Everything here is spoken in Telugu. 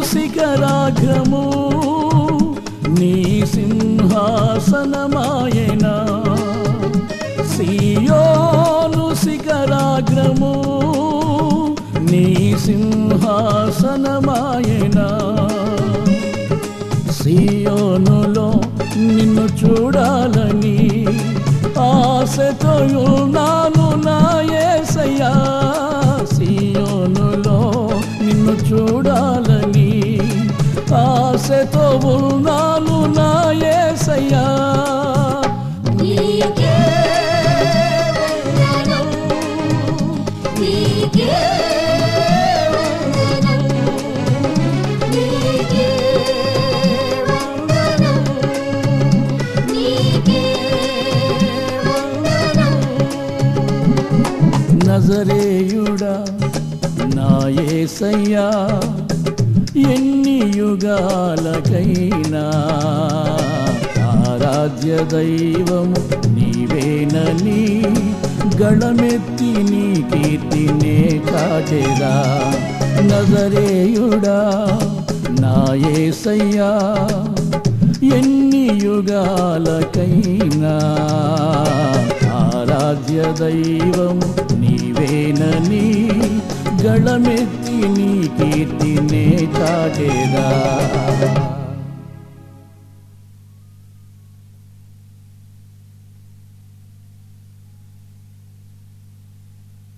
శిఖరాగ్రము నీ సింహాసనమాయనా సియోను శిఖరాగ్రము నీ సింహాసనమాయనా సియోనులో నిన్ను చూడాలని ఆశతో ఉన్నాను నా యేసయ్యా సియోనులో నిన్ను చూడాలని ఆశతో ఉన్నాను నా యేసయ్యా నీకే వందనం నీకే వందనం నీకే వందనం నీకే వందనం నజరేయుడా నా యేసయ్యా ఎన్ని యుగాలకైనా ఆరాధ్య దైవము నీవేనని గళమెత్తి నీ కీర్తినే కాటెరా నజరేయుడా నా యేసయ్యా ఎన్ని యుగాలకైనా ఆరాధ్య దైవం నీవేనని గళమెత్తి నీ కీర్తినే చాటేదా